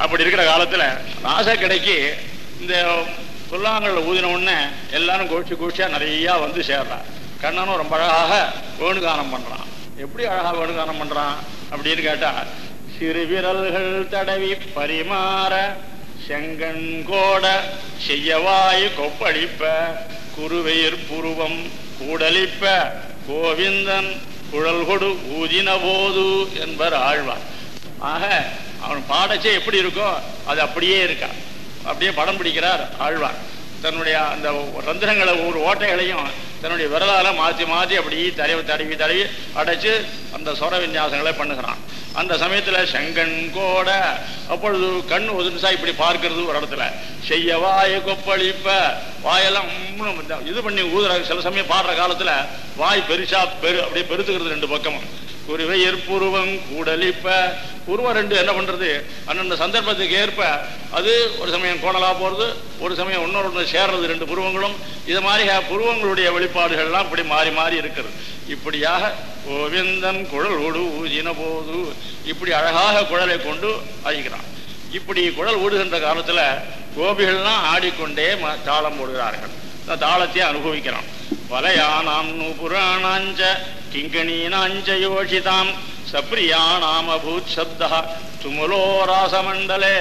அப்படி இருக்கிற காலத்துல ராசக்கடைக்கு இந்த புல்லாங்கல்ல ஊதின உடனே எல்லாரும் கோஷ்டி கோஷ்டியா நிறைய வந்து சேர்றான் கண்ணனும் ரொம்ப அழகாக வேணுகானம் பண்றான் எப்படி அழகா வேணுகானம் பண்றான் அப்படின்னு கேட்டா சிறு விரல்கள் தடவி பரிமாற செங்கண் கோட செய்யவாய் கொப்பளிப்ப குருவெயிர் புருவம் கூடலிப்ப கோவிந்தன் குழல் கொடு ஊதின போது என்பர் ஆழ்வார் ஆக அவன் பாடச்சே எப்படி இருக்கோ அது அப்படியே இருக்கா அப்படியே படம் பிடிக்கிறார் ஆழ்வார் தன்னுடைய அந்த ரந்திரங்களை ஒரு ஓட்டைகளையும் தன்னுடைய விரலால மாற்றி மாற்றி அப்படி தடவி தடவி தடவி அடைச்சு அந்த சொர விநியாசங்களை பண்ணுகிறான் அந்த சமயத்துல செங்கண் கோட அப்பொழுது கண் ஒரு நிமிஷம் இப்படி பார்க்கிறது ஒரு இடத்துல செய்ய வாய கொப்பளிப்ப வாயெல்லாம் உம்முன்னு இந்த இது பண்ணி ஊதுற சில சமயம் பாடுற காலத்துல வாய் பெருசா பெரு அப்படியே பெருத்துக்கிறது ரெண்டு பக்கமும் குருவை ஏற்புருவம் கூடலிப்ப உருவம் ரெண்டு என்ன பண்றது அந்தந்த சந்தர்ப்பத்துக்கு ஏற்ப அது ஒரு சமயம் கோணலா போறது ஒரு சமயம் இன்னொரு ஒன்று சேர்றது ரெண்டு புருவங்களும் இது மாதிரி புருவங்களுடைய வெளிப்பாடுகள்லாம் இப்படி மாறி மாறி இருக்கிறது இப்படியாக கோவிந்தன் குழல் ஓடு ஊதின போது இப்படி அழகாக குழலை கொண்டு அழிக்கிறான் இப்படி குழல் ஊடுகின்ற காலத்துல கோபிகள்லாம் ஆடிக்கொண்டே ம- தாளம் போடுகிறார்கள் இந்த தாளத்தை அனுபவிக்கிறான் வலயானாம் புராணாஞ்ச கிங்கணீனாஞ்ச யோஷிதாம் சப்ரியாணாம் அபூத் சப்தா துமுலோ ராசமண்டலே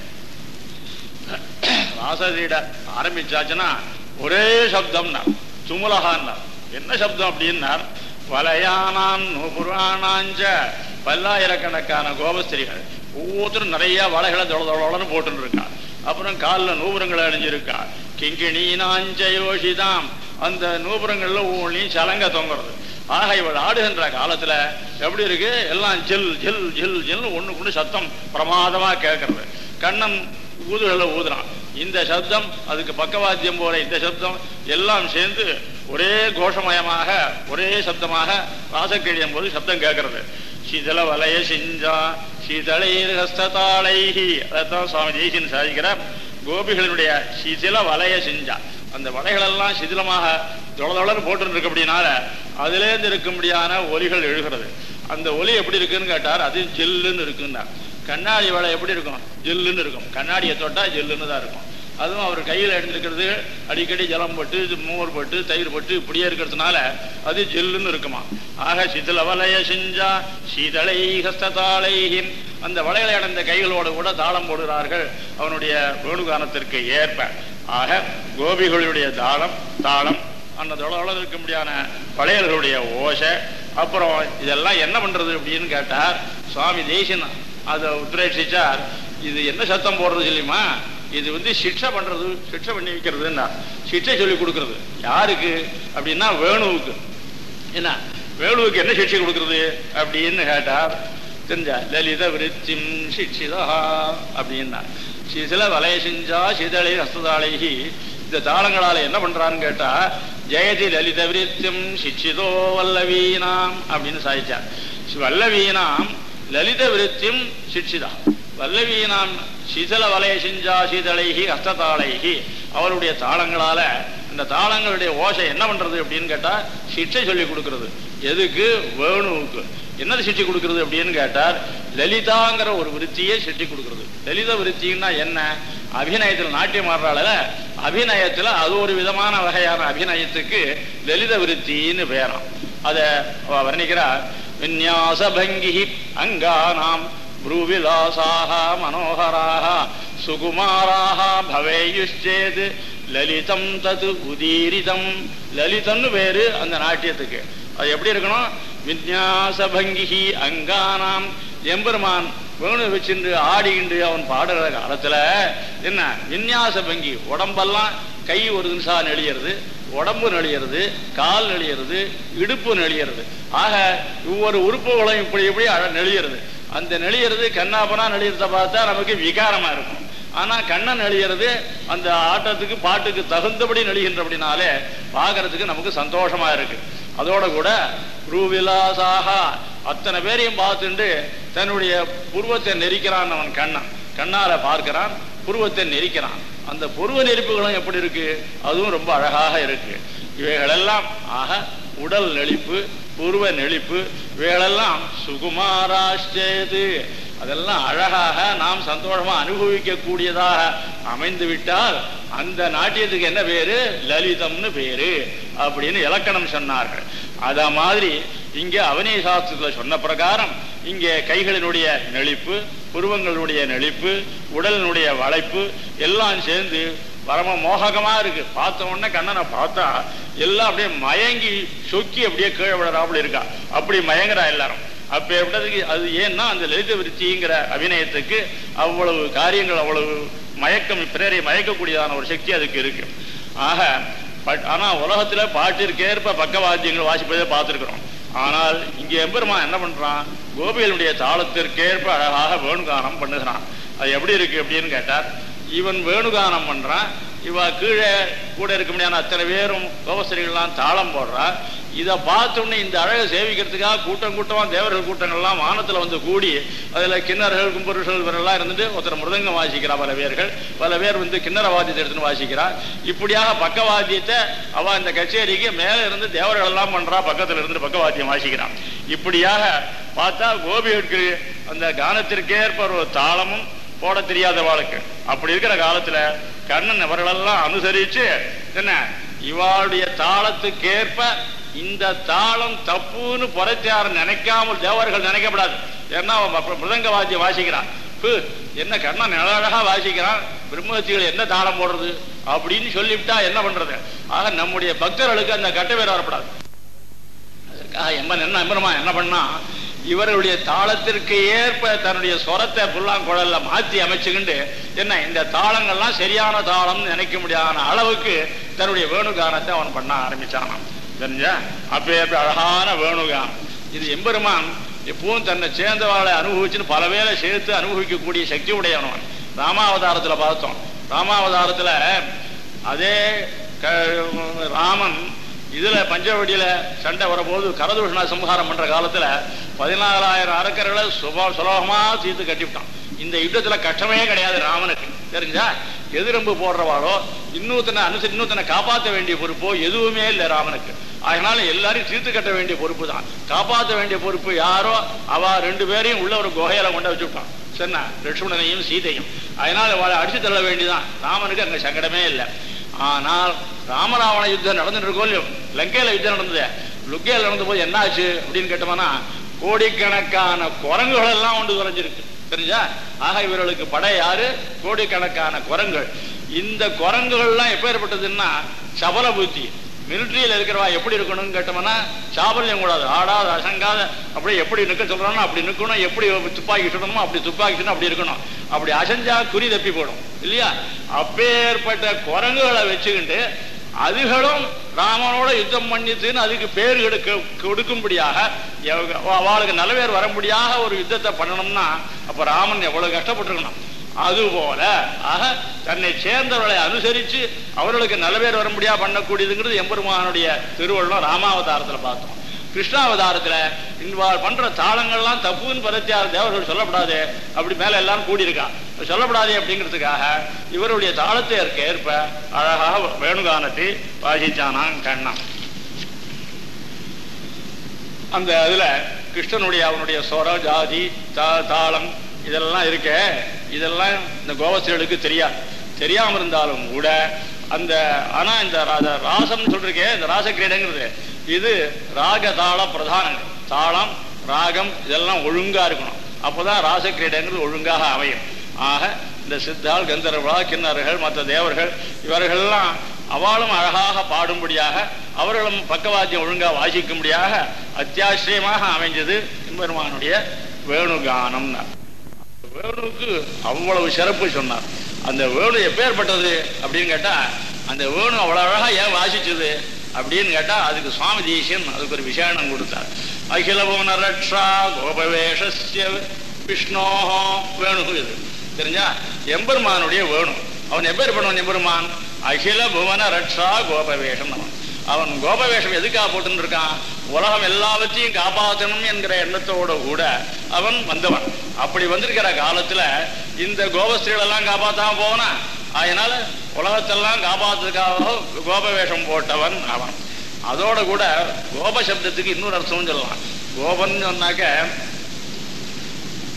ராசதீட ஆரம்பிச்சாச்சுன்னா ஒரே சப்தம்னா துமுலகான்னா என்ன சப்தம் அப்படின்னார் வலையானாம் நூபுராணாஞ்ச பல்லாயிரக்கணக்கான கோபஸ்திரிகள் ஒவ்வொருத்தரும் நிறைய வலைகளை தொட தொடன்னு போட்டுன்னு இருக்கா அப்புறம் காலில் நூபுரங்களை அணிஞ்சிருக்கா கிங்கிணீனாஞ்ச யோஷிதாம் அந்த நூபுரங்கள்ல ஒவ்வொன்றையும் சலங்க தொங்குறது ஆக இவள் ஆடுகின்ற காலத்துல எப்படி இருக்கு எல்லாம் ஜில் ஜில் ஜில் ஜில் ஒண்ணு கொண்டு சத்தம் பிரமாதமா கேட்கறது கண்ணன் ஊதுகளை ஊதுறான் இந்த சப்தம் அதுக்கு பக்கவாத்தியம் போற இந்த சப்தம் எல்லாம் சேர்ந்து ஒரே கோஷமயமாக ஒரே சப்தமாக ராசக்கிழியும் போது சப்தம் கேட்கறது சீதள வலய சிஞ்சா சீதளைர் ஹஸ்ததாளைஹி அதான் சுவாமி தேசியன் சாதிக்கிறார் கோபிகளினுடைய சிதில வலய சிஞ்சா அந்த வலைகளெல்லாம் சிதிலமாக தொளதொளன்னு போட்டு இருக்கு அப்படின்னால அதிலேருந்து இருக்கும்படியான ஒலிகள் எழுகிறது அந்த ஒலி எப்படி இருக்குன்னு கேட்டார் அது ஜில்லுன்னு இருக்குன்னார் கண்ணாடி வலை எப்படி இருக்கும் ஜில்லுன்னு இருக்கும் கண்ணாடியை தொட்டா ஜில்லுன்னு தான் இருக்கும் அதுவும் அவர் கையில் எடுத்துருக்கிறது அடிக்கடி ஜலம் பட்டு இது மோர் பட்டு தயிர் பட்டு இப்படியே இருக்கிறதுனால அது ஜில்லுன்னு இருக்குமா ஆக சிதில வலய செஞ்சா சீதளை ஹஸ்ததாளைகின் அந்த வளையலை அடைந்த கைகளோடு கூட தாளம் போடுகிறார்கள் அவனுடைய வேணுகானத்திற்கு ஏற்ப ஆக கோபிகளுடைய தாளம் தாளம் அந்த தொலைவில் இருக்க முடியாத பழையர்களுடைய ஓசை அப்புறம் இதெல்லாம் என்ன பண்றது அப்படின்னு கேட்டார் சுவாமி தேசியன் அதை உத்ரேஷிச்சார் இது என்ன சத்தம் போடுறது சொல்லியுமா இது வந்து சிக்ஷை பண்றது சிக்ஷை பண்ணி வைக்கிறதுன்னா சிக்ஷை சொல்லி கொடுக்கறது யாருக்கு அப்படின்னா வேணுவுக்கு என்ன வேணுவுக்கு என்ன சிக்ஷை கொடுக்கறது அப்படின்னு கேட்டார் தெரிஞ்சா லலித விருத்திம் சிக்ஷிதா அப்படின்னா சில வலைய செஞ்சா சிதளை ஹஸ்ததாளைகி இந்த தாளங்களால என்ன பண்றான்னு கேட்டா ஜெயதி லலித விருத்தியம் சிக்ஷிதோ வல்லவீனாம் அப்படின்னு சாதிச்சார் வல்லவீனாம் லலித விருத்தியம் சிக்ஷிதா வல்லவீனாம் சிதல வலய செஞ்சா சீதளைகி ஹஸ்ததாளைகி அவருடைய தாளங்களால இந்த தாளங்களுடைய ஓசை என்ன பண்றது அப்படின்னு கேட்டா சிக்ஷை சொல்லி கொடுக்கிறது எதுக்கு வேணுவுக்கு என்னது சிட்டி கொடுக்கிறது அப்படின்னு கேட்டார் லலிதாங்கிற ஒரு விருத்தியை சிட்டி கொடுக்கிறது லலித விருத்தின்னா என்ன அபிநயத்தில் நாட்டியம் ஆடுறாள் அபிநயத்துல அது ஒரு விதமான வகையான அபிநயத்துக்கு லலித விருத்தின்னு பேராம் அத அவ வர்ணிக்கிறார் விநியாச பங்கி அங்கானாம் ப்ரூவிலாசாக மனோகராக சுகுமாராக பவேயுச்சேது லலிதம் தது உதீரிதம் லலிதம்னு பேரு அந்த நாட்டியத்துக்கு அது எப்படி இருக்கணும் விநியாச பங்கி அங்கானாம் எம்பெருமான் வேணு வச்சுட்டு ஆடிக்கிண்டு அவன் பாடுற காலத்துல என்ன விநியாச பங்கி உடம்பெல்லாம் கை ஒரு நிமிஷம் நெளியறது உடம்பு நெளியறது கால் நெளியறது இடுப்பு நெளியறது ஆக ஒவ்வொரு உறுப்புகளும் இப்படி இப்படி அழ- நெளியறது அந்த நெளியறது கண்ணாபனா நெளியறத பார்த்தா நமக்கு விகாரமா இருக்கும் ஆனா கண்ணன் நெளியறது அந்த ஆட்டத்துக்கு பாட்டுக்கு தகுந்தபடி நெளிகின்றபடினாலே பார்க்கறதுக்கு நமக்கு சந்தோஷமா இருக்கு அதோட கூட ரூவிலாசாக அத்தனை பேரையும் பார்த்துட்டு தன்னுடைய புருவத்தை நெரிக்கிறான் அவன் கண்ணன் கண்ணால பார்க்கிறான் புருவத்தை நெரிக்கிறான் அந்த புருவ நெரிப்புகளும் எப்படி இருக்கு அதுவும் ரொம்ப அழகாக இருக்கு இவைகளெல்லாம் ஆக உடல் நெளிப்பு புருவ நெளிப்பு இவைகளெல்லாம் சுகுமாராஷ்டேது அதெல்லாம் அழகாக நாம் சந்தோஷமா அனுபவிக்க கூடியதாக அமைந்து விட்டால் அந்த நாட்டியத்துக்கு என்ன பேரு லலிதம்னு பேரு அப்படின்னு இலக்கணம் சொன்னார்கள் அத மாதிரி இங்க அவனி சாஸ்திரத்துல சொன்ன பிரகாரம் இங்கே கைகளினுடைய நெளிப்பு புருவங்களுடைய நெளிப்பு உடலினுடைய வளைப்பு எல்லாம் சேர்ந்து பரம மோககமா இருக்கு பார்த்த உடனே கண்ணனை பார்த்தா எல்லாம் அப்படியே மயங்கி சொக்கி அப்படியே கீழே விழறாப்புல இருக்கா அப்படி மயங்குறா எல்லாரும் அப்ப எப்படிக்கு அது ஏன்னா அந்த லலித விருத்திங்கிற அபிநயத்துக்கு அவ்வளவு காரியங்கள் அவ்வளவு மயக்கம் பிறரை மயக்கக்கூடியதான ஒரு சக்தி அதுக்கு இருக்கு ஆக பட் ஆனா உலகத்துல பாட்டிற்கேற்ப பக்கவாத்தியங்கள் வாசிப்பதை பார்த்திருக்கிறோம் ஆனால் இங்க எம்பெருமான் என்ன பண்றான் கோபிகளுடைய தாளத்திற்கேற்ப அழகாக வேணுகானம் பண்ணுகிறான் அது எப்படி இருக்கு அப்படின்னு கேட்டார் இவன் வேணுகானம் பண்றான் இவ கீழே கூட இருக்க முடியாத அத்தனை பேரும் கோபஸ்திரிகள்லாம் தாளம் போடுறா இதை பார்த்தோன்னே இந்த அழகை சேவிக்கிறதுக்காக கூட்டம் கூட்டமா தேவர்கள் கூட்டங்கள்லாம் வானத்துல வந்து கூடி அதுல கிண்ணர்கள் கும்புருஷர்கள் இவரெல்லாம் இருந்துட்டு ஒருத்தர் மிருதங்கம் வாசிக்கிறா பல பேர்கள் பல பேர் வந்து கிண்ணற வாத்தியத்தை எடுத்துன்னு வாசிக்கிறா இப்படியாக பக்கவாத்தியத்தை அவ இந்த கச்சேரிக்கு மேல இருந்து தேவர்கள் எல்லாம் பண்றா பக்கத்துல இருந்து பக்கவாத்தியம் வாசிக்கிறான் இப்படியாக பார்த்தா கோபிகளுக்கு அந்த கானத்திற்கேற்ப ஒரு தாளமும் போட தெரியாத வாழ்க்கை அப்படி இருக்கிற காலத்துல கண்ணன் அவர்களெல்லாம் அனுசரிச்சு என்ன இவாளுடைய தாளத்துக்கேற்ப இந்த தாளம் தப்புன்னு புறச்சார நினைக்காமல் தேவர்கள் நினைக்கப்படாது ஏன்னா அவன் அப்ப மிருதங்க வாத்தியம் வாசிக்கிறான் ஹு, என்ன கண்ணன் அழகா வாசிக்கிறான் பிரம்மஹத்திகள் என்ன தாளம் போடுறது அப்படின்னு சொல்லிவிட்டா என்ன பண்றது ஆக நம்முடைய பக்தர்களுக்கு அந்த கட்ட வேற வரப்படாது அதற்காக எம்மன் என்ன எம்பெருமா என்ன பண்ணா இவர்களுடைய தாளத்திற்கு ஏற்ப தன்னுடைய சொரத்தை புல்லாங்குழல்ல மாத்தி அமைச்சுக்கிண்டு என்ன இந்த தாளங்கள்லாம் சரியான தாளம்னு நினைக்க முடியாத அளவுக்கு தன்னுடைய வேணுகானத்தை அவன் பண்ண ஆரம்பிச்சானாம் தெரிஞ்சா அப்பேற்ப அழகான வேணுகானம் இது எம்பெருமான் எப்பவும் தன்னை சேர்ந்தவாளை அனுபவிச்சுன்னு பல வேளை சேர்த்து அனுபவிக்கக்கூடிய சக்தி உடையவனவன் ராமாவதாரத்துல பார்த்தோம் ராமாவதாரத்துல அதே க- ராமன் இதுல பஞ்சவடியில சண்டை வரபோது கரதூஷண சம்ஹாரம் பண்ற காலத்துல பதினாலாயிரம் அரக்கர்களை சுப சுலபமா தீர்த்து கட்டிவிட்டான் இந்த யுத்தத்துல கஷ்டமே கிடையாது ராமனுக்கு தெரிஞ்சா எதிரம்பு போடுறவாளோ இன்னொருத்தனை அனுசரி இன்னொருத்தனை காப்பாற்ற வேண்டிய பொறுப்போ எதுவுமே இல்லை ராமனுக்கு அதனால எல்லாரையும் தீர்த்து கட்ட வேண்டிய பொறுப்பு தான் காப்பாற்ற வேண்டிய பொறுப்பு யாரோ அவ ரெண்டு பேரையும் உள்ள ஒரு குகையில கொண்டு வச்சுட்டான் சொன்னா லட்சுமணனையும் சீதையும் அதனால அவளை அடிச்சு தள்ள வேண்டியதான் ராமனுக்கு அங்க சங்கடமே இல்லை ஆனால் ராமராவண யுத்தம் நடந்துட்டு இருக்கோ இல்லையோ லங்கையில யுத்தம் நடந்தது லுக்கையில நடந்த போது என்ன ஆச்சு அப்படின்னு கேட்டோம்னா கோடிக்கணக்கான குரங்குகள் எல்லாம் ஒன்று குறைஞ்சிருக்கு தெரிஞ்சா ஆக இவர்களுக்கு படை யாரு கோடிக்கணக்கான குரங்குகள் இந்த குரங்குகள்லாம் எப்பேற்பட்டதுன்னா சபல புத்தி மிலிட்ரியில் இருக்கிறவா எப்படி இருக்கணும்னு கேட்டோம்னா சாபல்யம் கூடாது ஆடாத அசங்காத அப்படி எப்படி நிற்க சொல்றானோ அப்படி நிற்கணும் எப்படி துப்பாக்கி சுடணுமோ அப்படி துப்பாக்கி சுடணும் அப்படி இருக்கணும் அப்படி அசஞ்சா குறி தப்பி போடும் இல்லையா அப்பேற்பட்ட குரங்குகளை வச்சுக்கிட்டு அதுகளும் ராமனோட யுத்தம் பண்ணித்துன்னு அதுக்கு பேர் எடுக்க கொடுக்கும்படியாக எவ- அவளுக்கு நல்ல பேர் வரும்படியாக ஒரு யுத்தத்தை பண்ணணும்னா அப்ப ராமன் எவ்வளவு கஷ்டப்பட்டிருக்கணும் அதுபோல ஆக தன்னை சேர்ந்தவர்களை அனுசரிச்சு அவர்களுக்கு நல்ல பேர் வரும்படியா பண்ணக்கூடியதுங்கிறது எம்பெருமானுடைய திருவள்ளுவம் ராமாவதாரத்துல பார்த்தோம் கிருஷ்ணாவதாரத்துல இன்வால் பண்ற தாளங்கள்லாம் தப்புன்னு பரத்தியார் தேவர்கள் சொல்லப்படாது அப்படி மேல எல்லாரும் கூடியிருக்கா சொல்லப்படாதே அப்படிங்கிறதுக்காக இவருடைய தாளத்திற்கு ஏற்ப அழகாக வேணுகானத்தை வாசிச்சானாம் கண்ணன் அந்த இதுல கிருஷ்ணனுடைய அவனுடைய சொரம் ஜாதி தா- தாளம் இதெல்லாம் இருக்க இதெல்லாம் இந்த கோவஸ்திரர்களுக்கு தெரியாது தெரியாம இருந்தாலும் கூட அந்த ஆனா இந்த ரா- ராசம்னு சொல்றீங்க இந்த ராசக்கிரீடைங்கிறது இது ராக தாள பிரதானங்கள் தாளம் ராகம் இதெல்லாம் ஒழுங்கா இருக்கணும் அப்போதான் ராசக்கிரீடைங்கிறது ஒழுங்காக அமையும் ஆக இந்த சித்தாள் கந்தர்வா கிண்ணறர்கள் மற்ற தேவர்கள் இவர்கள்லாம் அவளும் அழகாக பாடும்படியாக அவர்களும் பக்கவாத்தியம் ஒழுங்கா வாசிக்கும்படியாக அத்தியாசிரியமாக அமைஞ்சது எம்பெருமானுடைய வேணுகானம் வேணுவுக்கு அவ்வளவு சிறப்பு சொன்னார் அந்த வேணு எப்பேற்பட்டது அப்படின்னு கேட்டா அந்த வேணு அவ்வளவு அழகா ஏன் வாசிச்சது அப்படின்னு கேட்டா அதுக்கு சுவாமி தேசியன் அதுக்கு ஒரு விசேஷம் கொடுத்தார் அகில புவன ரட்சா கோபவேஷஸ்ய விஷ்ணோ வேணு இது தெரிஞ்சா எம்பெருமானுடைய வேணு அவன் எப்பேர் பண்ணுவான் எம்பெருமான் அகில புவன ரட்சா கோபவேஷம் அவன் அவன் கோபவேஷம் எதுக்காக போட்டுன்னு இருக்கான் உலகம் எல்லாவற்றையும் காப்பாற்றணும் என்கிற எண்ணத்தோட கூட அவன் வந்தவன் அப்படி வந்திருக்கிற காலத்துல இந்த கோபஸ்திரீகள் எல்லாம் காப்பாத்தாம போவனா அதனால உலகத்தெல்லாம் காப்பாத்துறதுக்காக கோபவேஷம் போட்டவன் அவன் அதோட கூட கோப சப்தத்துக்கு இன்னொரு அர்த்தம் சொல்லலாம் கோபன் சொன்னாக்க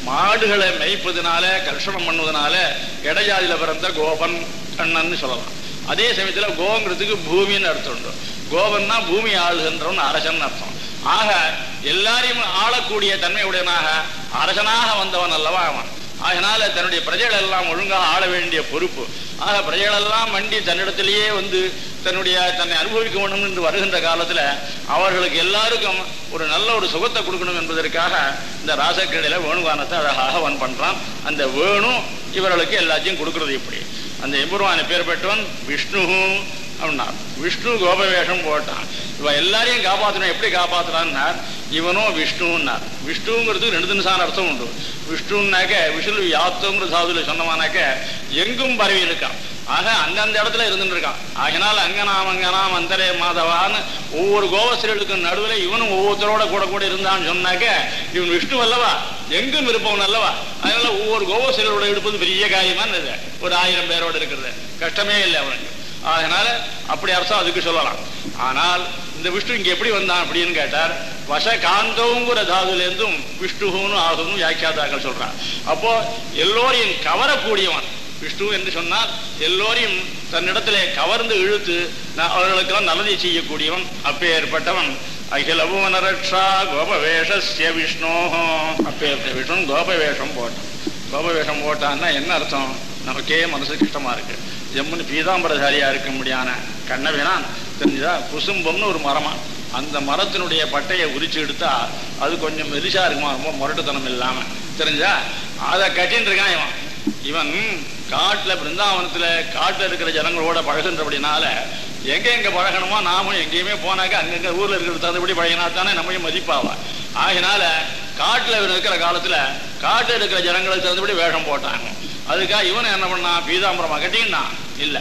மாடுகளை மேய்ப்பதுனால கர்ஷணம் பண்ணுவதனால இடைஜாதியில பிறந்த கோபன் கண்ணன் சொல்லலாம் அதே சமயத்துல கோங்கிறதுக்கு பூமின்னு அர்த்தம் உண்டு கோபன்னா பூமி ஆளுகின்றவன் அரசன் அர்த்தம் ஆக எல்லாரையும் ஆளக்கூடிய தன்மையுடையனாக அரசனாக வந்தவன் அல்லவா அவன் அதனால தன்னுடைய பிரஜைகள் எல்லாம் ஒழுங்காக ஆள வேண்டிய பொறுப்பு ஆக பிரஜைகள் எல்லாம் வண்டி தன்னிடத்திலேயே வந்து தன்னுடைய தன்னை அனுபவிக்க வேண்டும் என்று வருகின்ற காலத்துல அவர்களுக்கு எல்லாருக்கும் ஒரு நல்ல ஒரு சுகத்தை கொடுக்கணும் என்பதற்காக இந்த ராசக்கிடையில வேணுகானத்தை அழகாக அவன் பண்றான் அந்த வேணு இவர்களுக்கு எல்லாத்தையும் கொடுக்கறது இப்படி அந்த எம்பெருமான பேர் பெற்றவன் விஷ்ணு அப்படின்னா விஷ்ணு கோபவேஷம் போட்டான் இவன் எல்லாரையும் காப்பாற்றணும் எப்படி காப்பாத்துறான்னார் இவனும் விஷ்ணுன்னார் விஷ்ணுங்கிறது ரெண்டு தினசான அர்த்தம் உண்டு விஷ்ணுன்னாக்க விஷ்ணு யாத்தோங்கிற சாதுல சொன்னமானாக்க எங்கும் பரவி இருக்கான் ஆக அந்தந்த இடத்துல இருந்துட்டு இருக்கான் ஆகினால் அங்கனாம் அங்கனாம் அந்தரே மாதவான்னு ஒவ்வொரு கோவஸ்திரர்களுக்கும் நடுவில் இவனும் ஒவ்வொருத்தரோட கூட கூட இருந்தான்னு சொன்னாக்க இவன் விஷ்ணு அல்லவா எங்கும் இருப்பவன் அல்லவா அதனால ஒவ்வொரு கோவஸ்திரரோட எடுப்பது பெரிய காரியமானது ஒரு ஆயிரம் பேரோட இருக்கிறது கஷ்டமே இல்லை அவனுக்கு அதனால அப்படி அர்த்தம் அதுக்கு சொல்லலாம் ஆனால் இந்த விஷ்ணு இங்க எப்படி வந்தான் அப்படின்னு கேட்டார் வச காந்தோங்கிற தாதுல இருந்தும் விஷ்ணுன்னு ஆகும் வியாக்கியாதாக்கள் சொல்றான் அப்போ எல்லோரையும் கவரக்கூடியவன் விஷ்ணு என்று சொன்னால் எல்லோரையும் தன்னிடத்திலே கவர்ந்து இழுத்து ந- அவர்களுக்கெல்லாம் நல்லதை செய்யக்கூடியவன் அப்பேற்பட்டவன் அகில புவனரக்ஷா கோபவேஷஸ்ய விஷ்ணோ அப்பேற்பட்ட விஷ்ணு கோபவேஷம் போட்டான் கோபவேஷம் போட்டான்னா என்ன அர்த்தம் நமக்கே மனசுக்கு கஷ்டமா இருக்கு ஜம்முன்னு பீதாம்பரதாரியா இருக்க முடியான கண்ணவினான் தெரிஞ்சுதா குசும்பம்னு ஒரு மரமா அந்த மரத்தினுடைய பட்டையை உரிச்சு எடுத்தா அது கொஞ்சம் மெலிசா இருக்குமா ரொம்ப முரட்டுத்தனம் இல்லாம தெரிஞ்சா அதை கட்டின்னு இருக்கான் இவன் இவன் காட்டுல பிருந்தாவனத்துல காட்டுல இருக்கிற ஜனங்களோட பழகுன்றபடினால எங்க எங்க பழகணுமோ நாமும் எங்கேயுமே போனாக்க அங்கங்க ஊர்ல இருக்கிறது தகுந்தபடி பழகினா தானே நம்மையும் மதிப்பாவா ஆகினால காட்டுல இவன் இருக்கிற காலத்துல காட்டுல இருக்கிற ஜனங்களுக்கு தகுந்தபடி வேஷம் போட்டாங்க அதுக்காக இவன் என்ன பண்ணான் பீதாம்பரமா கட்டினான் இல்ல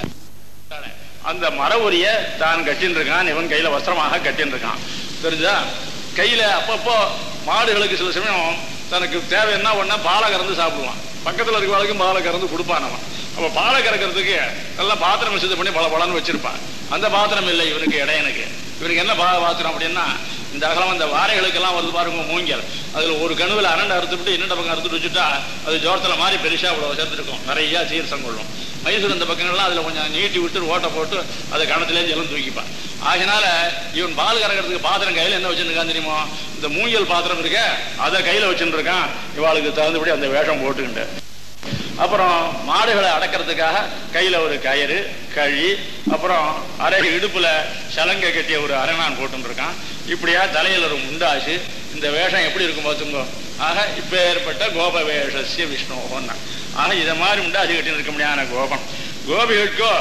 அந்த மர உரிய தான் கட்டின்னு இருக்கான் இவன் கையில வஸ்திரமாக கட்டின்னு இருக்கான் தெரிஞ்சா கையில அப்பப்போ மாடுகளுக்கு சில சமயம் தனக்கு தேவைன்னா ஒன்னா பாலை கறந்து சாப்பிடுவான் பக்கத்துல இருக்கிறவளுக்கும் பாலை கறந்து கொடுப்பான் அவன் அப்ப பாலை கறக்கிறதுக்கு நல்லா பாத்திரம் வசதி பண்ணி பல பலன்னு வச்சிருப்பான் அந்த பாத்திரம் இல்லை இவனுக்கு இடையனுக்கு இவனுக்கு என்ன பா- பாத்திரம் அப்படின்னா இந்த அகலம் அந்த வாரைகளுக்கெல்லாம் வந்து பாருங்க மூங்கில் அதுல ஒரு கணுவில் அரண்டை அறுத்துவிட்டு இன்னொரு பக்கம் அறுத்துட்டு வச்சுட்டா அது ஜோரத்துல மாதிரி பெருசா இவ்வளவு சேர்த்துருக்கும் நிறைய சீரசம் கொள்ளும் மைசூர் இந்த பக்கங்கள்லாம் அதுல கொஞ்சம் நீட்டி விட்டு ஓட்டை போட்டு அதை கணத்திலே ஜலம் தூக்கிப்பான் ஆகினால இவன் பால் கறக்கிறதுக்கு பாத்திரம் கையில என்ன வச்சுருக்கான் தெரியுமோ இந்த மூங்கில் பாத்திரம் இருக்க அதை கையில வச்சுட்டு இருக்கான் இவாளுக்கு தகுந்தபடி அந்த வேஷம் போட்டுக்கிட்டு அப்புறம் மாடுகளை அடக்கிறதுக்காக கையில ஒரு கயிறு கழி அப்புறம் அரை இடுப்புல சலங்கை கட்டிய ஒரு அரைநான் போட்டுன்னு இருக்கான் இப்படியா தலையில ஒரு முண்டாசு இந்த வேஷம் எப்படி இருக்கும் பார்த்துங்கோ ஆக இப்ப ஏற்பட்ட கோப வேஷஸ்ய விஷ்ணுவோன்னா ஆக இத மாதிரி முண்டாசு கட்டி இருக்க முடியாத கோபம் கோபிகளுக்கோ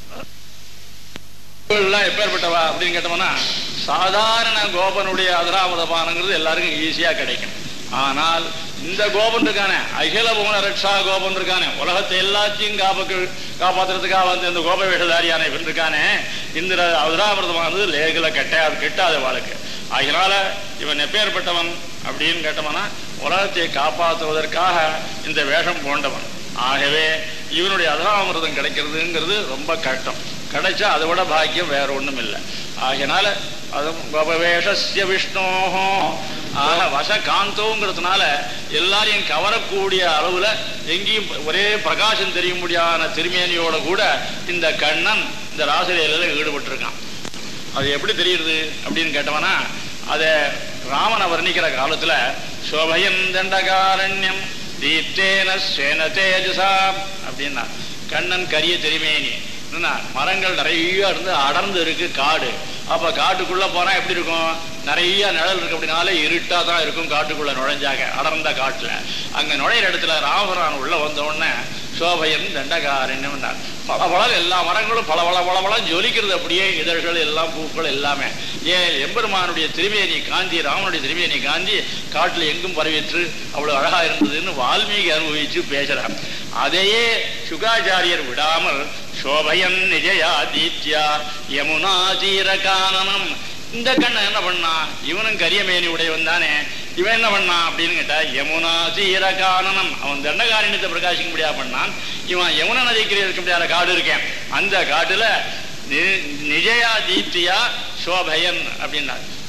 எல்லாம் எப்பேற்பட்டவா அப்படின்னு கேட்டோம்னா சாதாரண கோபனுடைய அதராமதபானங்கிறது எல்லாருக்கும் ஈஸியா கிடைக்கும் ஆனால் இந்த கோபன் இருக்கானே அகில புவன ரட்சா கோபன் இருக்கானே உலகத்தை எல்லாத்தையும் காப்பாக்கு காப்பாத்துறதுக்காக வந்து இந்த கோப வேஷதாரியான இவன் இருக்கானே இந்த அவதாமிரதமானது லேகில கட்டாது கிட்டாத வாழ்க்கை அதனால இவன் எப்பேற்பட்டவன் அப்படின்னு கேட்டவனா உலகத்தை காப்பாற்றுவதற்காக இந்த வேஷம் போண்டவன் ஆகவே இவனுடைய அதராமிரதம் கிடைக்கிறதுங்கிறது ரொம்ப கஷ்டம் கிடைச்சா அதை விட பாக்கியம் வேற ஒண்ணும் இல்லை ஆகையினால அது கோபவேஷஸ்ய விஷ்ணோ ஆக வச காந்தோங்கிறதுனால எல்லாரையும் கவரக்கூடிய அளவுல எங்கேயும் ஒரே பிரகாசம் தெரிய முடியாத திருமேனியோட கூட இந்த கண்ணன் இந்த ராசிரியல ஈடுபட்டிருக்கான் அது எப்படி தெரியுது அப்படின்னு கேட்டவனா அத ராமனை வர்ணிக்கிற காலத்துல சோபயன் தண்டகாரண்யம் தீப்தேன சேன தேஜசா அப்படின்னா கண்ணன் கரிய திருமேனி என்ன மரங்கள் நிறைய இருந்து அடர்ந்து இருக்கு காடு அப்ப காட்டுக்குள்ள போனா எப்படி இருக்கும் நிறைய நிழல் இருக்கு அப்படின்னால இருட்டா தான் இருக்கும் காட்டுக்குள்ள நுழைஞ்சாங்க அடர்ந்த காட்டுல அங்க நுழையிற இடத்துல ராமரான் உள்ள வந்த உடனே சோபையன் தண்டகாரண்யம் பல பல எல்லா மரங்களும் பல பல பல பல ஜொலிக்கிறது அப்படியே இதழ்கள் எல்லாம் பூக்கள் எல்லாமே ஏன் எம்பெருமானுடைய திருமேனி காந்தி ராமனுடைய திருமேனி காந்தி காட்டுல எங்கும் பரவிற்று அவ்வளவு அழகா இருந்ததுன்னு வால்மீகி அனுபவிச்சு பேசுறார் அதையே சுகாச்சாரியர் விடாமல் சோபயன் நிஜயா தீத்யா யமுனா தீர கானனம் இந்த கண்ணன் என்ன பண்ணா இவனும் கரியமேனி உடையவன் தானே இவன் என்ன பண்ணான் அப்படின்னு கேட்டா யமுனா தீர கானனம் அவன் தண்டகாரண்யத்தை பிரகாசிக்க முடியாது பண்ணான் இவன் யமுனா நதிக்கு இருக்க முடியாத காடு இருக்கேன் அந்த காட்டுல நி- நிஜயா தீப்தியா சோபயன் அப்படின்னா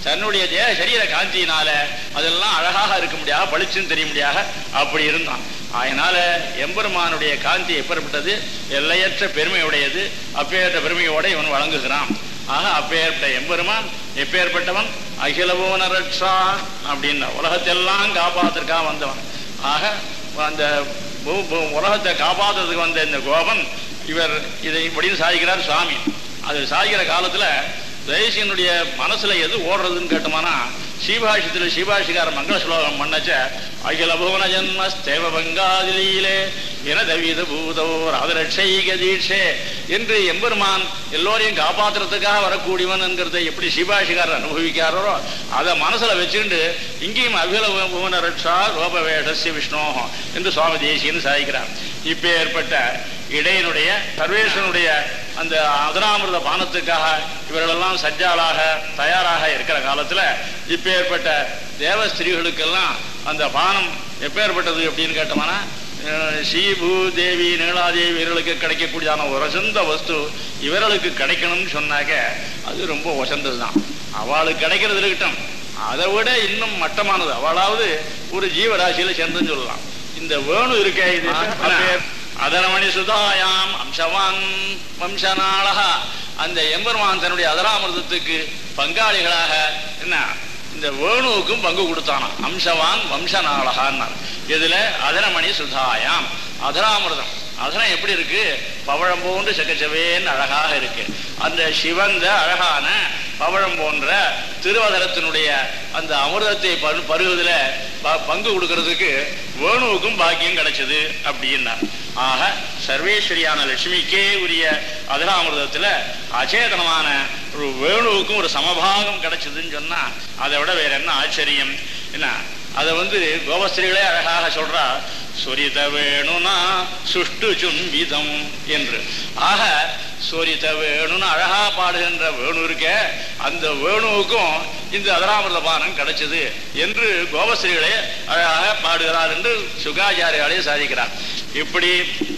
தன்னுடைய தேக சரீர காந்தியினால அதெல்லாம் அழகாக இருக்க முடியாத பளிச்சுன்னு தெரிய முடியாத அப்படி இருந்தான் அதனால எம்பெருமானுடைய காந்தி எப்பேற்பட்டது எல்லையற்ற பெருமையுடையது அப்பேற்ற பெருமையோட இவன் வழங்குகிறான் ஆக அப்பேற்பட்ட எம்பெருமான் எப்பேற்பட்டவன் அகிலவோன ரட்சா அப்படின்னா உலகத்தெல்லாம் காப்பாத்திற்காக வந்தவன் ஆக அந்த பூ- பூ- உலகத்தை காப்பாத்துறதுக்கு வந்த இந்த கோபன் இவர் இதை இப்படின்னு சாதிக்கிறார் சுவாமி அது சாதிக்கிற காலத்துல தேசியனுடைய மனசுல எது ஓடுறதுன்னு கேட்டோம்னா ஸ்ரீபாஷித்துல ஸ்ரீபாஷிகார மங்கள ஸ்லோகம் பண்ணச்ச அகில புவன ஜன்ம ஸ்தேவ பங்காதிலே எனதவீத பூதோ ராதரட்சைக தீட்சே என்று எம்பெருமான் எல்லோரையும் காப்பாத்துறதுக்காக வரக்கூடியவன் என்கிறத எப்படி ஸ்ரீபாஷிகாரர் அனுபவிக்கிறாரோ அதை மனசுல வச்சுக்கிட்டு இங்கேயும் அகில புவன ரட்சா ரோபவேஷஸ்ய விஷ்ணோகம் என்று சுவாமி தேசியன்னு சாதிக்கிறார் இப்ப ஏற்பட்ட இடையனுடைய சர்வேஸ்வரனுடைய அந்த அதனாமிருத பானத்துக்காக இவர்களெல்லாம் சஜ்ஜாலாக தயாராக இருக்கிற காலத்துல இப்ப ஏற்பட்ட தேவ ஸ்திரீகளுக்கெல்லாம் அந்த பானம் எப்பேற்பட்டது அப்படின்னு கேட்டோம்னா அஹ், ஸ்ரீபூ தேவி நீலாதேவி இவர்களுக்கு கிடைக்கக்கூடியதான ஒரு வசந்த வஸ்து இவர்களுக்கு கிடைக்கணும்னு சொன்னாக்க அது ரொம்ப வசந்தது தான் அவளுக்கு கிடைக்கிறது இருக்கட்டும் அதை விட இன்னும் மட்டமானது அவளாவது ஒரு ஜீவராசியில சேர்ந்துன்னு சொல்லலாம் இந்த வேணு இருக்கே இது அப்பேர் அதரமணி சுதாயாம் அம்சவான் வம்சநாளகா அந்த எம்பெருமான் தன்னுடைய அதராமிர்தத்துக்கு பங்காளிகளாக என்ன இந்த வேணுவுக்கும் பங்கு கொடுத்தானாம் அம்சவான் வம்சநாளகான்னார் இதுல அதரமணி சுதாயாம் அதராமிர்தம் அதரம் எப்படி இருக்கு பவழம் போன்று செக்கச்சவேன்னு அழகாக இருக்கு அந்த சிவந்த அழகான பவழம் போன்ற திருவதரத்தினுடைய அந்த அமிர்தத்தை பரு பருகுதுல ப- பங்கு கொடுக்கறதுக்கு வேணுவுக்கும் பாக்கியம் கிடைச்சது அப்படின்னா ஆக சர்வேஸ்வரியான லட்சுமிக்கே உரிய அதராமிர்தத்துல அச்சேதனமான ஒரு வேணுவுக்கும் ஒரு சமபாகம் கிடைச்சதுன்னு சொன்னா அதை விட வேற என்ன ஆச்சரியம் என்ன அதை வந்து கோபஸ்திரிகளே அழகாக சொல்றா சொரித வேணுனா சுஷ்டு சும்பிதம் என்று ஆக சொரித வேணும்னு அழகா பாடுகின்ற வேணு இருக்க அந்த வேணுவுக்கும் இந்த அதராமிரத பானம் கிடைச்சது என்று கோபஸ்திரிகளே அழகாக பாடுகிறார் என்று சுகாச்சாரியாலே சாதிக்கிறார் இப்படி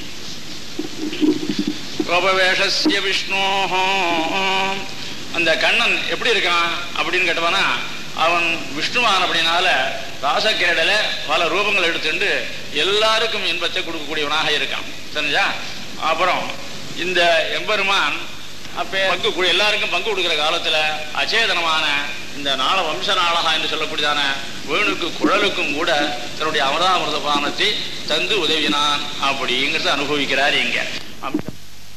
கோபவேஷஸ்ய விஷ்ணு அந்த கண்ணன் எப்படி இருக்கான் அப்படின்னு கேட்டவனா அவன் விஷ்ணுவான் அப்படின்னால ராசக்கேடல பல ரூபங்கள் எடுத்துட்டு எல்லாருக்கும் இன்பத்தை கொடுக்கக்கூடியவனாக இருக்கான் தெரிஞ்சா அப்புறம் இந்த எம்பெருமான் அப்ப பங்கு கொடு- எல்லாருக்கும் பங்கு கொடுக்கிற காலத்துல அச்சேதனமான இந்த நாள வம்ச நாளகா என்று சொல்லக்கூடியதான வேணுக்கு குழலுக்கும் கூட தன்னுடைய அமராமிரத பானத்தை தந்து உதவினான் அப்படிங்கிறத அனுபவிக்கிறார் இங்க அம்ச-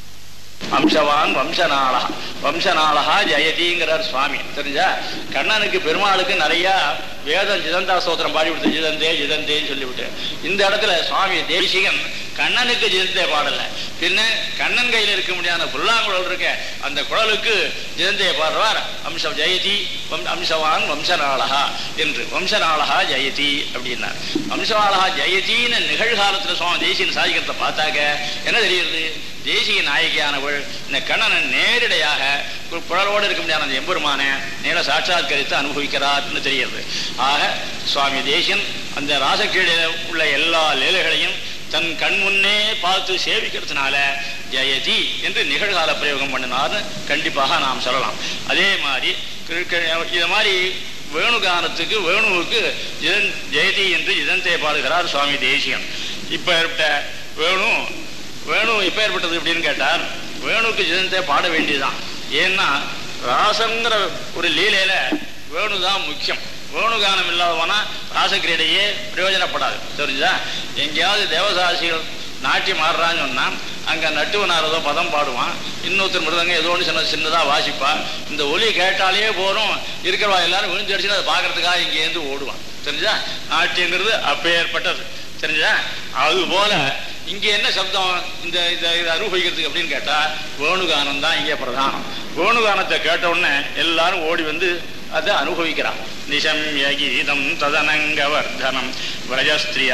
அம்சவான் வம்சநாளகா வம்சநாளகா ஜெயதிங்கிறார் சுவாமி தெரிஞ்சா கண்ணனுக்கு பெருமாளுக்கு நிறைய வேதம் ஜிதந்தா ஸ்தோத்திரம் பாடி விடுத்து ஜிதந்தே ஜிதந்தேன்னு சொல்லிவிட்டு இந்த இடத்துல சுவாமி தேசிகன் கண்ணனுக்கு ஜிதந்தே பாடல பின்ன கண்ணன் கையில் இருக்க முடியாத புல்லாங்குழல் இருக்க அந்த குழலுக்கு ஜிதந்தே பாடுவார் அம்ச ஜெயதி வம்- அம்சவான் வம்சநாளகா என்று வம்சநாளகா ஜெயதி அப்படின்னார் வம்சநாளகா ஜெயதின்னு நிகழ்காலத்துல சுவாமி தேசியன் சாதிக்கிறத பார்த்தாக்க என்ன தெரியுது தேசிய நாயகியானவள் இந்த கண்ணனை நேரடியாக ஒரு புழலோடு இருக்க முடியாத அந்த எம்பெருமானை நேர சாட்சாத்கரித்து அனுபவிக்கிறார்னு தெரியுது ஆக சுவாமி தேசியன் அந்த ராசக்கீழில் உள்ள எல்லா லீலைகளையும் தன் கண் முன்னே பார்த்து சேவிக்கிறதுனால ஜெயதி என்று நிகழ்கால பிரயோகம் பண்ணினார்னு கண்டிப்பாக நாம் சொல்லலாம் அதே மாதிரி கிருக்க- இது மாதிரி வேணுகானத்துக்கு வேணுவுக்கு ஜெயன் ஜெயதி என்று இதந்தே பாடுகிறார் சுவாமி தேசியன் இப்ப ஏற்பட்ட வேணு வேணு எப்ப ஏற்பட்டது அப்படின்னு கேட்டார் வேணுக்கு ஜெயந்தே பாட வேண்டியதுதான் ஏன்னா ராசங்கிற ஒரு லீலையில வேணுதான் முக்கியம் வேணுகானம் இல்லாதவனா ராசக்கிரீடையே பிரயோஜனப்படாது தெரிஞ்சா எங்கேயாவது தேவதாசிகள் நாட்டியம் ஆடுறான்னு சொன்னா அங்க நட்டுவனாரதோ பதம் பாடுவான் இன்னொருத்தர் மிருதங்க ஏதோ ஒன்று சின்ன சின்னதா வாசிப்பா இந்த ஒலி கேட்டாலே போறோம் இருக்கிறவா எல்லாரும் விழுந்து அடிச்சுன்னு அதை பார்க்கறதுக்காக இங்கேருந்து ஓடுவான் தெரிஞ்சா நாட்டியங்கிறது அப்பேற்பட்டது தெரிஞ்சா அது போல இங்க என்ன சப்தம் இந்த இந்த இதை அனுபவிக்கிறதுக்கு அப்படின்னு கேட்டா வேணுகானம் தான் இங்கே பிரதானம் வேணுகானத்தை கேட்ட உடனே எல்லாரும் ஓடி வந்து அதை அனுபவிக்கிறான் நிசம்ய கீதம் ததனங்கவர்தனம் விரஜஸ்திரியா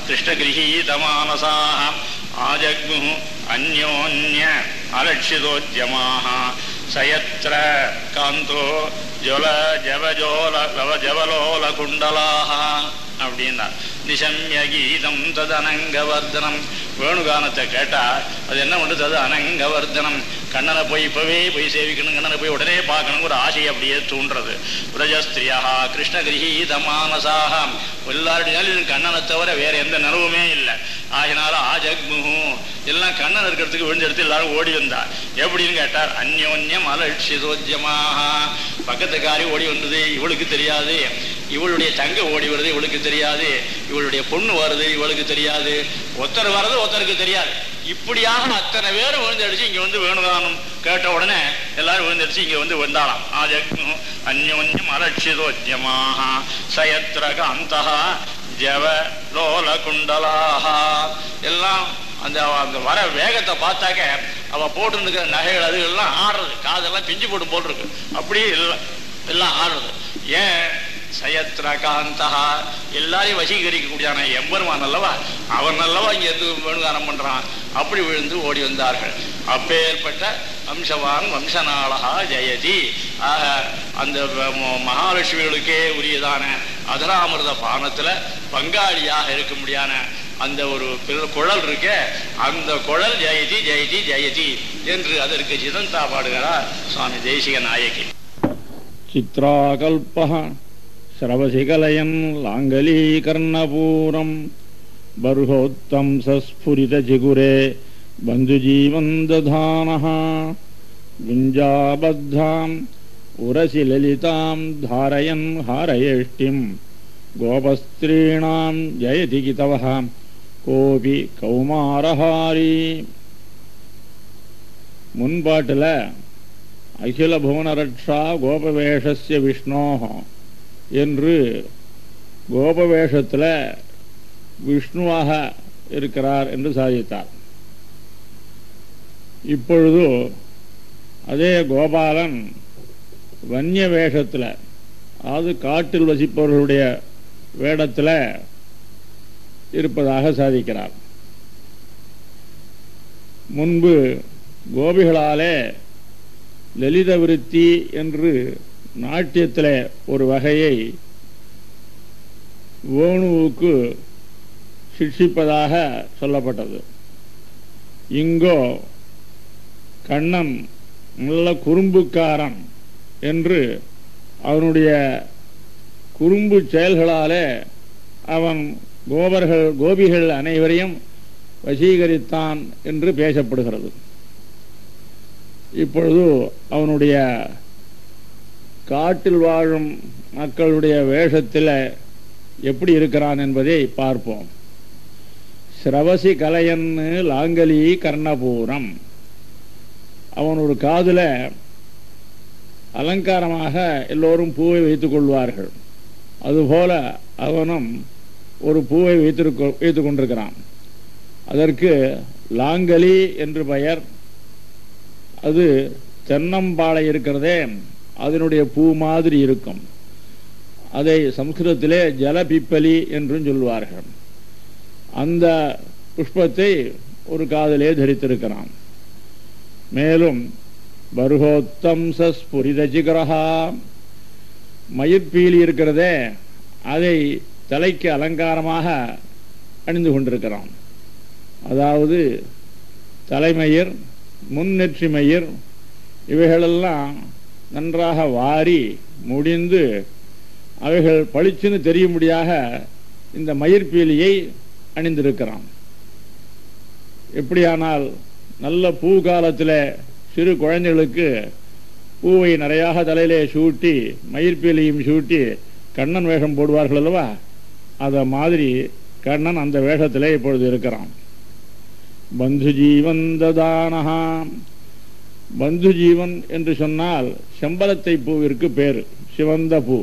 கிருஷ்ணகிரகீதமானசாக ஆஜக்மு அந்யோன்ய அலட்சிதோத்யமாக சயத்ர காந்தோ ஜல ஜவஜோல லவ ஜவலோல குண்டலாக அப்படின்னா நிசம்ய கீதம் தது அனங்கவர்தனம் வேணுகானத்தை கேட்டா அது என்ன பண்ணுது அது அனங்கவர்தனம் கண்ணனை போய் இப்பவே போய் சேவிக்கணும் கண்ணனை போய் உடனே பார்க்கணும் ஒரு ஆசை அப்படியே தூண்டுறது பிரஜஸ்திரியா கிருஷ்ணகிரகீத மானசாக எல்லாருடைய கண்ணனை தவிர வேற எந்த நிறவுமே இல்லை ஆகினால ஆஜக்முகு எல்லாம் கண்ணன் இருக்கிறதுக்கு விழுந்தெடுத்து எல்லாரும் ஓடி வந்தார் எப்படின்னு கேட்டார் அந்யோன்யம் அலட்சிதோஜமாக பக்கத்துக்காரி ஓடி வந்தது இவளுக்கு தெரியாது இவளுடைய தங்க ஓடி வருது இவளுக்கு தெரியாது இவளுடைய பொண்ணு வருது இவளுக்கு தெரியாது ஒருத்தர் வர்றது ஒருத்தருக்கு தெரியாது இப்படியாக அத்தனை பேரும் விழுந்தடிச்சு இங்க வந்து வேணுகானம் கேட்ட உடனே எல்லாரும் விழுந்தடிச்சு இங்க வந்து வந்தாளாம் ஆஜக்னு அந்யோன்யம் அலட்சிதோஜமாக சயத்ரக அந்த ஜவ லோல குண்டலாக எல்லாம் அந்த அந்த வர வேகத்தை பார்த்தாக்க அவ போட்டுருக்கிற நகைகள் அது எல்லாம் ஆடுறது காதெல்லாம் பிஞ்சு போட்டு போட்டிருக்கு அப்படியே எல்லாம் எல்லாம் ஆடுறது ஏன் சயத்ரகாந்தா எல்லாரையும் வசீகரிக்கக்கூடியான எம்பெருமான் அல்லவா அவன் அல்லவா இங்க இருந்து வேணுகானம் பண்றான் அப்படி விழுந்து ஓடி வந்தார்கள் அப்பேற்பட்ட வம்சவான் வம்சநாளகா ஜெயதி ஆக அந்த ம- மகாலட்சுமிகளுக்கே உரியதான அதராமிர்த பானத்துல பங்காளியாக இருக்க முடியான அந்த ஒரு பிற- குழல் இருக்கே அந்த குழல் ஜெயதி ஜெயதி ஜெயதி என்று அதற்கு சிதந்தா பாடுகிறார் சுவாமி தேசிக நாயகி चित्राकल्पः श्रवसिकलयन् लाङ्गलीकर्णपूरम् बर्होत्तंसस्फुरितचिगुरे बन्धुजीवन् दधानः गुञ्जाबद्धाम् उरसि ललिताम् धारयन् हारयेष्टिम् गोपस्त्रीणाम् जयति कितवः कोऽपि कौमारहारी முன்பாட்டில் அகில புவனரட்சா கோபவேஷஸ்ய விஷ்ணோஹ என்று கோபவேஷத்தில் விஷ்ணுவாக இருக்கிறார் என்று சாதித்தார் இப்பொழுது அதே கோபாலன் வன்னிய வேஷத்தில் அதாவது காட்டில் வசிப்பவர்களுடைய வேடத்தில் இருப்பதாக சாதிக்கிறார் முன்பு கோபிகளாலே லலித விருத்தி என்று நாட்டியத்தில் ஒரு வகையை வேணுவுக்கு சிக்ஷிப்பதாக சொல்லப்பட்டது இங்கோ கண்ணன் நல்ல குறும்புக்காரன் என்று அவனுடைய குறும்பு செயல்களாலே அவன் கோபர்கள் கோபிகள் அனைவரையும் வசீகரித்தான் என்று பேசப்படுகிறது இப்பொழுது அவனுடைய காட்டில் வாழும் மக்களுடைய வேஷத்தில் எப்படி இருக்கிறான் என்பதை பார்ப்போம் ஸ்ரவசி கலையன்னு லாங்கலி கர்ணபூரம் அவன் ஒரு காதில் அலங்காரமாக எல்லோரும் பூவை வைத்துக் கொள்வார்கள் அதுபோல அவனும் ஒரு பூவை வைத்திருக்க வைத்துக் கொண்டிருக்கிறான் அதற்கு லாங்கலி என்று பெயர் அது தென்னம்பாளை இருக்கிறதே அதனுடைய பூ மாதிரி இருக்கும் அதை சம்ஸ்கிருதத்திலே ஜலபிப்பலி என்றும் சொல்வார்கள் அந்த புஷ்பத்தை ஒரு காதலே தரித்திருக்கிறான் மேலும் பர்ஹோத்தம் சஸ்புரிதஜிகரஹா மயிர்பீலி இருக்கிறதே அதை தலைக்கு அலங்காரமாக அணிந்து கொண்டிருக்கிறான் அதாவது தலைமயிர் முன்னெற்றி மயிர் இவைகளெல்லாம் நன்றாக வாரி முடிந்து அவைகள் பளிச்சுன்னு தெரியும்படியாக இந்த மயிர்பீலியை அணிந்திருக்கிறான் எப்படியானால் நல்ல பூ காலத்தில் சிறு குழந்தைகளுக்கு பூவை நிறையாக தலையிலே சூட்டி மயிர்பீலியும் சூட்டி கண்ணன் வேஷம் போடுவார்கள் அல்லவா அதை மாதிரி கண்ணன் அந்த வேஷத்திலே இப்பொழுது இருக்கிறான் பந்துஜீவன் ததானஹா பந்துஜீவன் என்று சொன்னால் செம்பலத்தை பூவிற்கு பேர் சிவந்த பூ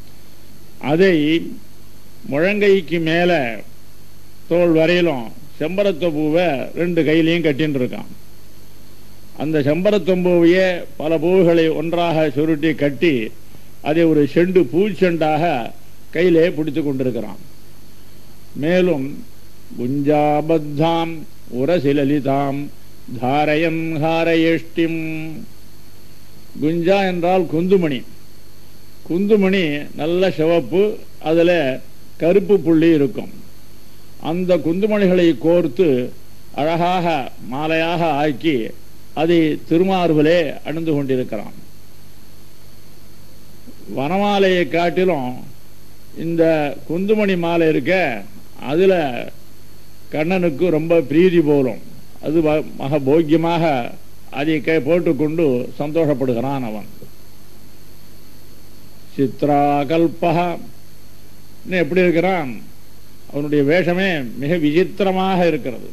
அதை முழங்கைக்கு மேலே தோல் வரையிலும் செம்பரத்த பூவை ரெண்டு கையிலையும் கட்டின்னு இருக்கான் அந்த செம்பரத்தம்பூவையே பல பூவுகளை ஒன்றாக சுருட்டி கட்டி அதை ஒரு செண்டு பூச்செண்டாக கையிலே பிடித்து கொண்டிருக்கிறான் மேலும் குஞ்சாபத்தாம் உரசிலலிதாம் தாரயன் ஹாரயஷ்டிம் குஞ்சா என்றால் குந்துமணி குந்துமணி நல்ல சிவப்பு அதில் கருப்பு புள்ளி இருக்கும் அந்த குந்துமணிகளை கோர்த்து அழகாக மாலையாக ஆக்கி அதை திருமார்பிலே அணிந்து கொண்டிருக்கிறான் வனமாலையை காட்டிலும் இந்த குந்துமணி மாலை இருக்க அதுல கண்ணனுக்கு ரொம்ப பிரீதி போலும் அது வ- மக போக்கியமாக அதை கை போட்டுக்கொண்டு சந்தோஷப்படுகிறான் அவன் சித்ராகல்பகா இன்னும் எப்படி இருக்கிறான் அவனுடைய வேஷமே மிக விசித்திரமாக இருக்கிறது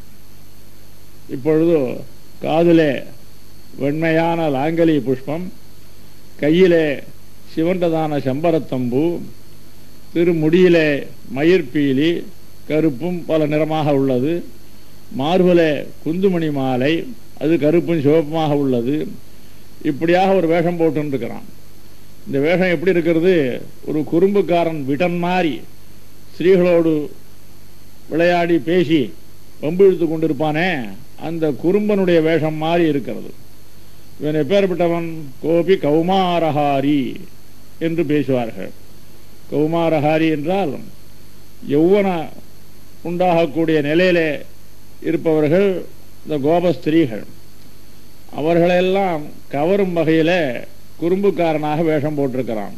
இப்பொழுது காதிலே வெண்மையான லாங்கலி புஷ்பம் கையிலே சிவந்ததான செம்பரத்தம்பூ திருமுடியிலே மயிர்பீலி கருப்பும் பல நிறமாக உள்ளது மார்பிலே குந்துமணி மாலை அது கருப்பும் சிவப்புமாக உள்ளது இப்படியாக ஒரு வேஷம் போட்டுருக்கிறான் இந்த வேஷம் எப்படி இருக்கிறது ஒரு குறும்புக்காரன் விடன் மாறி ஸ்திரீகளோடு விளையாடி பேசி வம்பு இழுத்து கொண்டிருப்பானே அந்த குறும்பனுடைய வேஷம் மாறி இருக்கிறது இவன் எப்பேற்பட்டவன் கோபி கௌமாரஹாரி என்று பேசுவார்கள் கௌமாரஹாரி என்றால் யௌவன உண்டாகக்கூடிய நிலையிலே இருப்பவர்கள் இந்த கோபஸ்திரீகள் அவர்களெல்லாம் கவரும் வகையில குறும்புக்காரனாக வேஷம் போட்டிருக்கிறான்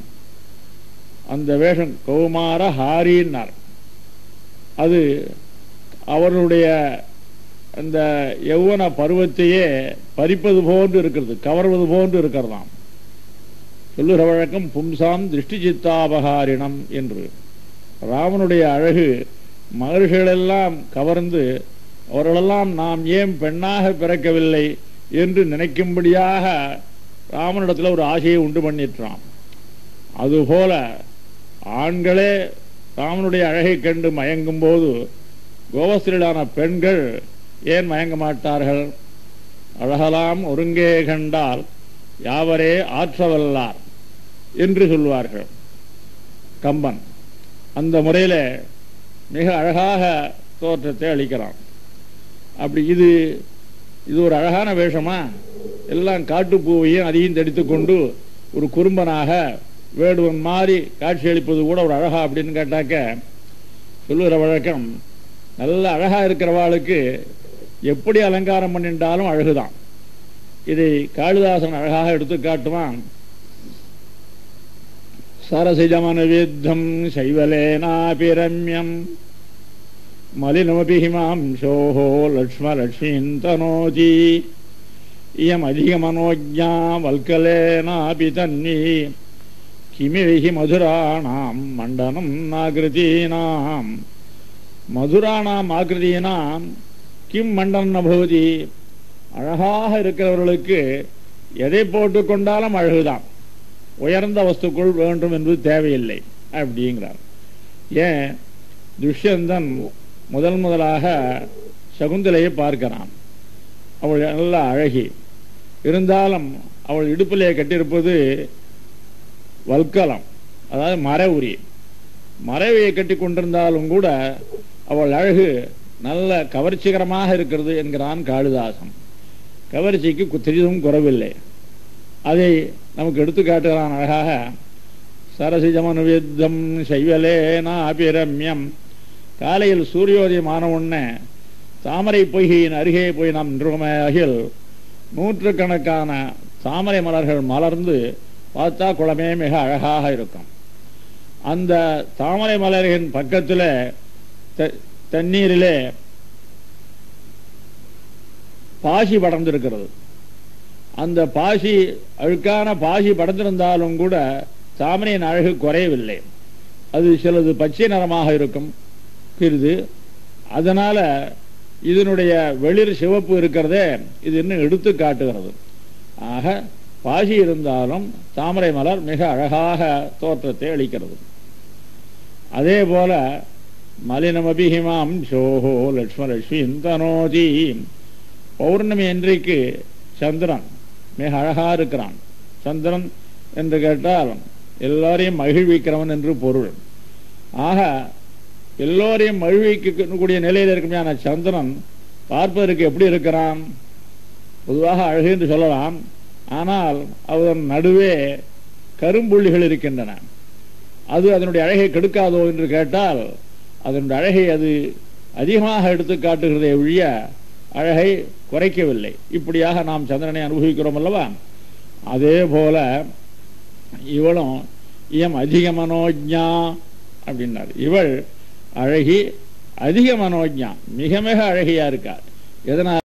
அந்த வேஷம் கௌமார ஹாரின்னார் அது அவர்களுடைய அந்த யௌவன பருவத்தையே பறிப்பது போன்று இருக்கிறது கவர்வது போன்று இருக்கிறதாம் சொல்லுகிற வழக்கம் பும்சாம் திருஷ்டி சித்தாபகாரிணம் என்று ராமனுடைய அழகு மகர்ஷிகளெல்லாம் கவர்ந்து அவர்களெல்லாம் நாம் ஏன் பெண்ணாக பிறக்கவில்லை என்று நினைக்கும்படியாக ராமனிடத்தில் ஒரு ஆசையை உண்டு பண்ணிற்றான் அதுபோல ஆண்களே ராமனுடைய அழகைக் கண்டு மயங்கும் போது கோவஸ்திரீலான பெண்கள் ஏன் மயங்க மாட்டார்கள் அழகலாம் ஒருங்கே கண்டால் யாவரே ஆற்றவல்லார் என்று சொல்வார்கள் கம்பன் அந்த முறையில் மிக அழகாக தோற்றத்தை அளிக்கிறான் அப்படி இது இது ஒரு அழகான வேஷமா எல்லாம் காட்டுப்பூவையும் அதையும் தடித்து கொண்டு ஒரு குறும்பனாக வேடுவன் மாதிரி காட்சியளிப்பது கூட ஒரு அழகா அப்படின்னு கேட்டாக்க சொல்லுகிற வழக்கம் நல்ல அழகா இருக்கிறவாளுக்கு எப்படி அலங்காரம் பண்ணிட்டாலும் அழகுதான் இதை காளிதாசன் அழகாக எடுத்து காட்டுவான் சரசிஜமனுவித்தம் சைவலேனாபி ரம்யம் மலினமபி ஹிமாம்சோஹோ லக்ஷ்மலக்ஷ்மீன் தனோதி இயமதிகமனோஜா வல்கலேனாபி தன்னி கிமிவிஹி மதுராணாம் மண்டனம் நாகிருதீனாம் மதுராணாம் ஆகிருதீனாம் கிம் மண்டனம் நபவதி அழகாக இருக்கிறவர்களுக்கு எதை போட்டுக்கொண்டாலும் அழகுதான் உயர்ந்த வஸ்துக்கள் வேண்டும் என்பது தேவையில்லை அப்படிங்கிறார் ஏன் துஷ்யந்தன் முதல் முதலாக சகுந்தலையை பார்க்கிறான் அவள் நல்ல அழகி இருந்தாலும் அவள் இடுப்பிலே கட்டியிருப்பது வல்கலம் அதாவது மர உரி மறைவையை கட்டி கொண்டிருந்தாலும் கூட அவள் அழகு நல்ல கவர்ச்சிகரமாக இருக்கிறது என்கிறான் காளிதாசன் கவர்ச்சிக்கு கு- சிறிதும் குறவில்லை அதை நமக்கு எடுத்து காட்டுகிறான் அழகாக சரசிஜமனுவித்தம் சைவலேனா அபிரம்யம் காலையில் சூரியோதயமான உடனே தாமரை பொய்கையின் அருகே போய் நாம் நின்றுமையாகில் நூற்றுக்கணக்கான தாமரை மலர்கள் மலர்ந்து பார்த்தா குளமே மிக அழகாக இருக்கும் அந்த தாமரை மலரின் பக்கத்தில் த- தண்ணீரிலே பாசி படர்ந்திருக்கிறது அந்த பாசி அழுக்கான பாசி படர்ந்திருந்தாலும் கூட தாமரையின் அழகு குறையவில்லை அது சிலது பச்சை நிறமாக இருக்கும் சிறிது அதனால இதனுடைய வெளிர் சிவப்பு இருக்கிறதே இது இன்னும் எடுத்து காட்டுகிறது ஆக பாசி இருந்தாலும் தாமரை மலர் மிக அழகாக தோற்றத்தை அளிக்கிறது அதே போல மலினமபிஹிமாம் சோஹோ லக்ஷ்மலட்சுமி தனோதி பௌர்ணமி அன்றைக்கு சந்திரன் மிக அழகா இருக்கிறான் சந்திரன் என்று கேட்டால் எல்லாரையும் மகிழ்விக்கிறவன் என்று பொருள் ஆக எல்லோரையும் மகிழ்விக்கக்கூடிய நிலையில் இருக்குமையான சந்திரன் பார்ப்பதற்கு எப்படி இருக்கிறான் பொதுவாக அழகு என்று சொல்லலாம் ஆனால் அதன் நடுவே கரும்புள்ளிகள் இருக்கின்றன அது அதனுடைய அழகை கெடுக்காதோ என்று கேட்டால் அதனுடைய அழகை அது அதிகமாக எடுத்து காட்டுகிறதே ஒழிய அழகை குறைக்கவில்லை இப்படியாக நாம் சந்திரனை அனுபவிக்கிறோம் அல்லவா அதே போல இவளும் இயம் அதிக மனோஜா அப்படின்னார் இவள் அழகி அதிக மனோஜா மிக மிக அழகியா இருக்கார் எதனால்